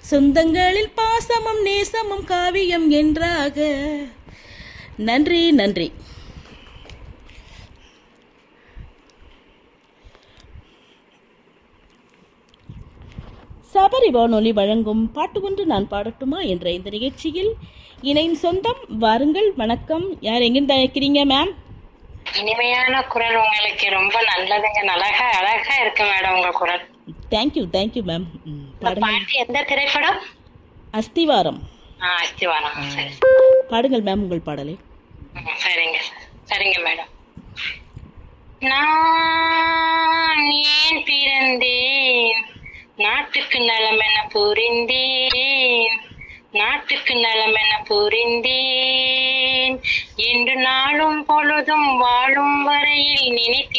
சொந்தங்களில் பாசமும் நேசமும் காவியம் என்றாக நன்றி நன்றி சபரி வானொலி வழங்கும் பாட்டு ஒன்று நான் பாடட்டுமா என்ற இந்த நிகழ்ச்சியில் இணையும் சொந்தம் வாருங்கள் வணக்கம் யார் எங்கிருந்து அழைக்கிறீங்க மேம் இனிமையான குரல் உங்களுக்கு ரொம்ப நல்லதுங்க அழகா அழகா இருக்கு மேடம் உங்க குரல் தேங்க்யூ தேங்க்யூ மேம் ம், இந்த பாடுங்கள் பாட்டு எந்த திரைப்படம் அஸ்திவாரம் ஆ அஸ்திவானம் சரி பாடுங்கள் மேம் உங்கள் பாடலை ம், சரிங்க சரிங்க மேடம் நான் ஏன் பிறந்தேன் நாட்டுக்கு நலம் என புரிந்தேன் நாட்டுக்கு நலம் என புரிந்தேன் என்று நாளும் பொழுதும் வாழும் வரையில் நினைத்து